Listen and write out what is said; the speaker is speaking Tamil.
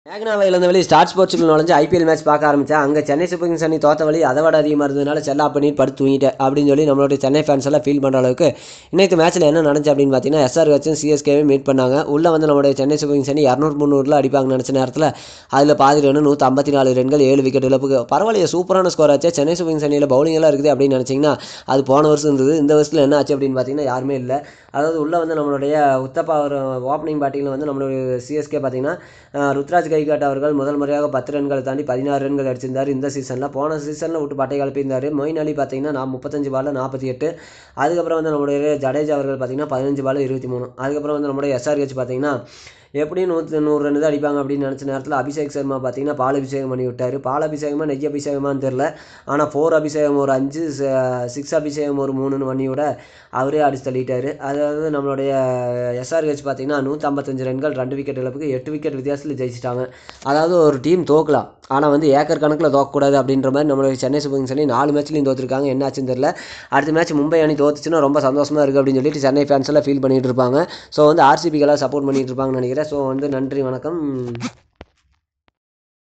மேகனாவையில் இருந்த வழி ஸ்டார் ஸ்போர்ட்ஸுக்கு நுழைஞ்சு ஐபிஎல் மேட்ச் பார்க்க ஆரம்பித்தேன் அங்கே சென்னை சூப்பர் கிங்ஸ் அணி தோத்த வழி அதை விட அதிகமாக இருந்ததுனால செல்லா பண்ணி படுத்து தூங்கிட்டேன் அப்படின்னு சொல்லி நம்மளுடைய சென்னை ஃபேன்ஸ் எல்லாம் ஃபீல் பண்ணுற அளவுக்கு இன்னைக்கு மேட்ச்சில் என்ன நடந்துச்சு அப்படின்னு பார்த்தீங்கன்னா எஸ்ஆர் வச்சும் சிஎஸ்கேவே மீட் பண்ணாங்க உள்ளே வந்து நம்மளுடைய சென்னை சூப்பர் கிங்ஸ் அணி இரநூறு முந்நூறுல அடிப்பாங்கன்னு நினச்ச நேரத்தில் அதில் பாதி ரன் நூற்றி ஐம்பத்தி நாலு ரன்கள் ஏழு விக்கெட் இழப்புக்கு பரவாயில்லையே சூப்பரான ஸ்கோர் ஆச்சு சென்னை சூப்பர் கிங்ஸ் அணியில் பவுலிங் எல்லாம் இருக்குது அப்படின்னு நினச்சிங்கன்னா அது போன வருஷம் இருந்தது இந்த வருஷத்தில் என்ன ஆச்சு அப்படின்னு பார்த்தீங்கன்னா யாருமே இல்லை அதாவது உள்ளே வந்து நம்மளுடைய உத்தப்பா ஒரு ஓப்பனிங் பேட்டிங்கில் வந்து நம்மளுடைய சிஎஸ்கே பார்த்தீங்கன்னா அஹ், ருத்ராஜ் கைகாட் அவர்கள் முதல் முறையாக பத்து ரன்கள் தாண்டி பதினாறு ரன்கள் அடிச்சிருந்தார் இந்த சீசனில் போன சீசனில் விட்டு பட்டை கிளப்பியிருந்தார் மொயின் அலி பார்த்தீங்கன்னா நான் முப்பத்தஞ்சு பாலில் நாற்பத்தி எட்டு அதுக்கப்புறம் வந்து நம்மளுடைய ஜடேஜா அவர்கள் பார்த்தீங்கன்னா பதினஞ்சு பால் இருபத்தி மூணு அதுக்கப்புறம் வந்து நம்மளுடைய எஸ்ஆர்ஹெச் பார்த்தீங்கன்னா எப்படியும் நூற்றி நூறு ரன் தான் அடிப்பாங்க அப்படின்னு நினச்ச நேரத்தில் அபிஷேக் சர்மா பார்த்தீங்கன்னா பால் அபிஷேகம் பண்ணி விட்டார் பால் அபிஷேகமாக நெய் அபிஷேகமான்னு தெரில ஆனால் ஃபோர் அபிஷேகம் ஒரு அஞ்சு சிக்ஸ் அபிஷேகம் ஒரு மூணுன்னு பண்ணி விட அவரே அடிச்சு தள்ளிட்டார் அதாவது நம்மளுடைய எஸ்ஆர்ஹெச் பார்த்தீங்கன்னா நூற்றம்பத்தஞ்சு ரன்கள் ரெண்டு விக்கெட் இழப்புக்கு எட்டு விக்கெட் வித்தியாசத்தில் ஜெயிச்சிட்டாங்க அதாவது ஒரு டீம் தோக்கலாம் ஆனால் வந்து ஏக்கர் கணக்கில் தோக்கக்கூடாது அப்படின்ற மாதிரி நம்மளுடைய சென்னை சூப்பர் கிங்ஸ் அணி நாலு மேட்ச்லையும் தோற்றுருக்காங்க என்ன ஆச்சுன்னு தெரியல அடுத்த மேட்ச் மும்பை அணி தோத்துச்சுன்னா ரொம்ப சந்தோஷமாக இருக்குது அப்படின்னு சொல்லிட்டு சென்னை ஃபேன்ஸ் எல்லாம் ஃபீல் பண்ணிட்டு இருப்பாங்க ஸோ வந்து ஆர்சிபிக்கெல்லாம் சப்போர்ட் பண்ணிட்டு இருப்பாங்கன்னு நினைக்கிறேன் ஸோ வந்து நன்றி வணக்கம்